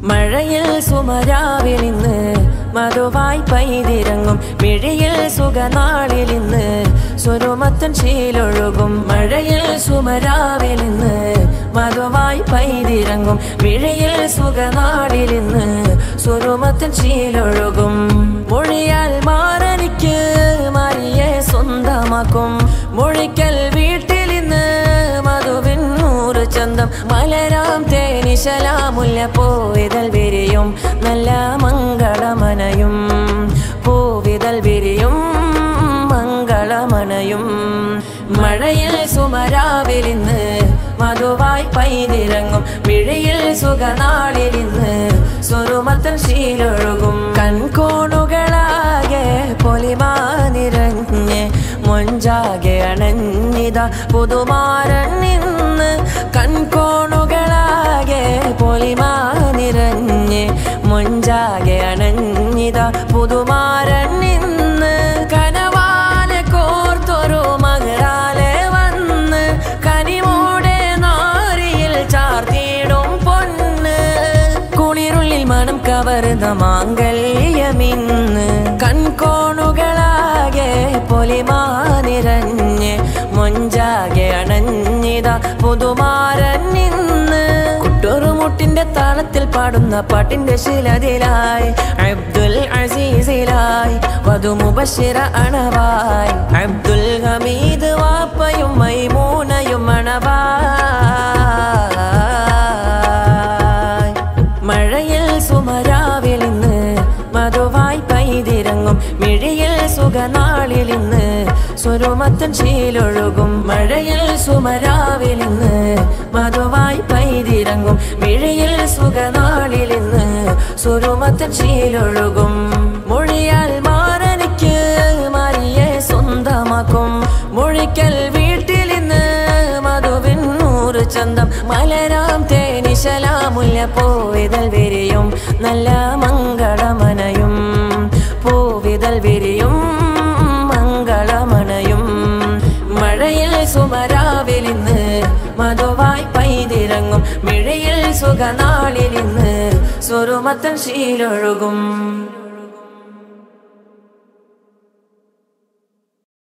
മഴയിൽ സുമരാവിൽ ഇന്ന് മധുവായി പൈതിരങ്ങും മിഴിയിൽ സുഖനാളിൽ ഇന്ന് സുരുമത്തൻ ശീലൊഴുകും മഴയിൽ സുമരാവിൽ ഇന്ന് മധുവായി പൈതിരങ്ങും മിഴിയിൽ സുഖനാളിൽ ഇന്ന് സുരുമത്തൻ ശീലൊഴുകും മൊഴിയാൽ മാറനിക്ക് മറിയെ സ്വന്തമാക്കും മൊഴിക്കൽ വീട്ടിൽ ഇന്ന് മധുവിൻ നൂറ് ചന്തം മലരാം തേനിശലാമുല്ല പോവിതൽ വിരിയും നല്ല മംഗളമനയും പൂവിതൽ വിരിയും മംഗളമനയും മഴയിൽ സുമരാവിൽ ഇന്ന് മധുവായി പൈതിരങ്ങും മിഴിയിൽ സുഖനാളിൽ ഇന്ന് സുറുമത്തൻ ശീലൊഴുകും കൺകോണുകളാകെ പൊലിമാനിരഞ്ഞ് മൊഞ്ചാകെ അണഞ്ഞിത പുതുമാരൻ നിന്ന് കൺകോണുകളാകെ പൊലിമാനിരഞ്ഞ് മൊഞ്ചാകെ അണഞ്ഞിത പുതുമാരൻ നിന്ന് കനവാലെ കോർത്തൊരു മകരാലെ വന്ന് കനിമൂടെ നാരിയിൽ ചാർത്തിയിടും പൊന്ന് കുളിരുള്ളിൽ മണം കവർന്ന മാംഗല്യമിന്ന് കൺകോണുകളാകെ പൊലിമാനിരഞ്ഞ് മൊഞ്ചാകെ അണഞ്ഞിത പുതുമാരൻ നിന്ന് കുട്ടൂറുമുട്ടിന്റെ താളത്തിൽ പാടുന്ന പാട്ടിന്റെ ശിലതിലായി അബ്ദുൽ അസീസിലായി വധുമുബഷിറ അണവായി അബ്ദുൽ ഹമീദ് വാപ്പയും മൈമൂനയും അണവായി മഴയിൽ സുമരാവിൽ ഇന്ന് മധുവായി പൈതിരങ്ങും മിഴിയിൽ സുഖനാളിൽ ഇന്ന് സുരുമത്തൻ ശീലൊഴുകും മഴയിൽ സുമരാവിൽ ഇന്ന് മധുവായി പൈതിരങ്ങും മിഴിയിൽ സുഖനാളിൽ ഇന്ന് സുരുമത്തൻ ശീലൊഴുകും മൊഴിയാൽ മാറനിക്ക് മറിയെ സ്വന്തമാക്കും മൊഴിക്കൽ വീട്ടിൽ ഇന്ന് മധുവിൻ നൂറ് ചന്തം മലരാം തേനിശലാമുല്ല പോവിതൽ വിരിയും നല്ല മംഗളമനയും പൂവിതൽ വിരിയും മംഗളമണയും മഴയിൽ സുമരാവിൽ ഇന്ന് മധുവായി പൈതിരങ്ങും മിഴിയിൽ സുഖനാളിൽ ഇന്ന് സുറുമത്തൻ ശീലൊഴുകും